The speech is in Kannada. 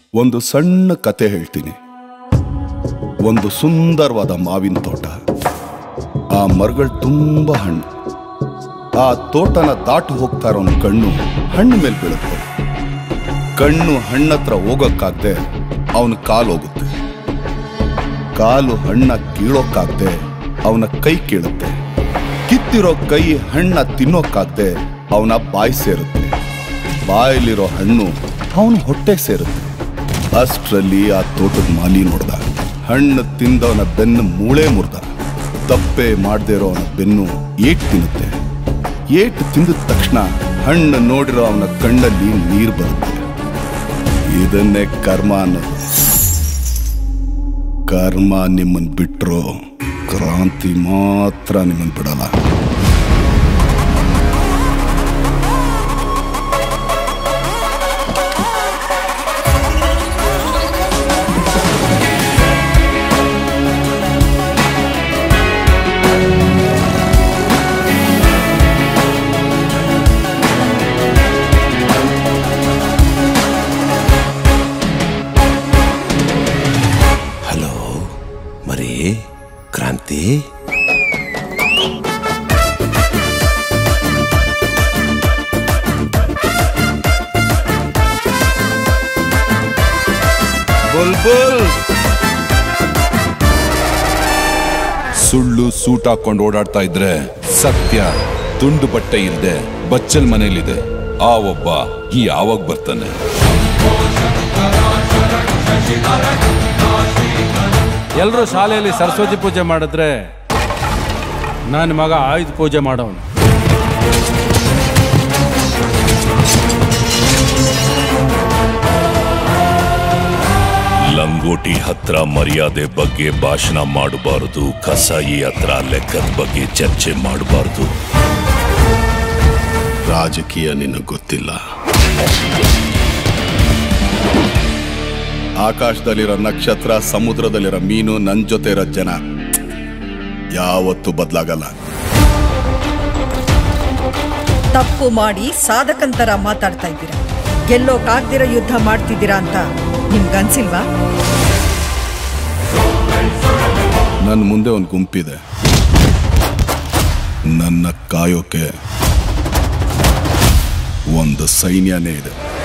ಒಂದು ಸಣ್ಣ ಕತೆ ಹೇಳ್ತೀನಿ ಒಂದು ಸುಂದರವಾದ ಮಾವಿನ ತೋಟ ಆ ಮರಗಳು ತುಂಬ ಹಣ್ಣು ಆ ತೋಟನ ದಾಟು ಹೋಗ್ತಾ ಇರೋ ಕಣ್ಣು ಹಣ್ಣು ಮೇಲೆ ಬೀಳುತ್ತೆ ಕಣ್ಣು ಹಣ್ಣತ್ರ ಹೋಗೋಕ್ಕಾಗ್ದೆ ಅವನ ಕಾಲು ಹೋಗುತ್ತೆ ಕಾಲು ಹಣ್ಣ ಕೀಳೋಕ್ಕಾಗ್ದೆ ಅವನ ಕೈ ಕೀಳುತ್ತೆ ಕಿತ್ತಿರೋ ಕೈ ಹಣ್ಣ ತಿನ್ನೋಕ್ಕಾಗ್ದೆ ಅವನ ಬಾಯಿ ಸೇರುತ್ತೆ ಬಾಯಲ್ಲಿರೋ ಹಣ್ಣು ಅವನ ಹೊಟ್ಟೆ ಸೇರುತ್ತೆ ಅಷ್ಟರಲ್ಲಿ ಆ ತೋಟದ ಮಾಲಿ ನೋಡ್ದ ಹಣ್ಣು ತಿಂದವನ ಬೆನ್ನು ಮೂಳೆ ಮುರ್ದ ತಪ್ಪೆ ಮಾಡದೇ ಇರೋ ಅವನ ಬೆನ್ನು ಏಟ್ ತಿನ್ನುತ್ತೆ ಏಟ್ ತಿಂದ ತಕ್ಷಣ ಹಣ್ಣು ನೋಡಿರೋ ಅವನ ಕಣ್ಣಲ್ಲಿ ನೀರು ಬರುತ್ತೆ ಇದನ್ನೇ ಕರ್ಮ ಅನ್ನೋದು ಕರ್ಮ ನಿಮ್ಮನ್ ಬಿಟ್ರು ಕ್ರಾಂತಿ ಮಾತ್ರ ನಿಮ್ಮನ್ ಬಿಡಲ್ಲ ಹಲೋ ಮರಿ ಕ್ರಾಂತಿ ಬುಲ್ಬುಲ್ ಸುಳ್ಳು ಸೂಟ್ ಹಾಕೊಂಡು ಓಡಾಡ್ತಾ ಇದ್ರೆ ಸತ್ಯ ತುಂಡು ಬಟ್ಟೆ ಇಲ್ದೆ ಬಚ್ಚಲ್ ಮನೇಲಿದೆ ಆ ಒಬ್ಬ ಯಾವಾಗ ಬರ್ತಾನೆ ಎಲ್ಲರೂ ಶಾಲೆಯಲ್ಲಿ ಸರಸ್ವತಿ ಪೂಜೆ ಮಾಡಿದ್ರೆ ನನ್ನ ಮಗ ಆಯುಧ ಪೂಜೆ ಮಾಡೋನು ಲಂಗೋಟಿ ಹತ್ರ ಮರ್ಯಾದೆ ಬಗ್ಗೆ ಭಾಷಣ ಮಾಡಬಾರದು ಕಸಾಯಿ ಹತ್ರ ಲೆಕ್ಕದ ಬಗ್ಗೆ ಚರ್ಚೆ ಮಾಡಬಾರದು ರಾಜಕೀಯ ನಿನಗೆ ಗೊತ್ತಿಲ್ಲ ಆಕಾಶದಲ್ಲಿರೋ ನಕ್ಷತ್ರ ಸಮುದ್ರದಲ್ಲಿರೋ ಮೀನು ನನ್ ಜೊತೆ ಇರೋ ಜನ ಯಾವತ್ತೂ ಬದಲಾಗಲ್ಲ ತಪ್ಪು ಮಾಡಿ ಸಾಧಕಂತರ ಮಾತಾಡ್ತಾ ಇದ್ದೀರಾ ಗೆಲ್ಲೋಕಾಗ್ದಿರೋ ಯುದ್ಧ ಮಾಡ್ತಿದ್ದೀರಾ ಅಂತ ನಿಮ್ಗನ್ಸಿಲ್ವಾ ನನ್ನ ಮುಂದೆ ಒಂದು ಗುಂಪಿದೆ ನನ್ನ ಕಾಯೋಕೆ ಒಂದು ಸೈನ್ಯನೇ ಇದೆ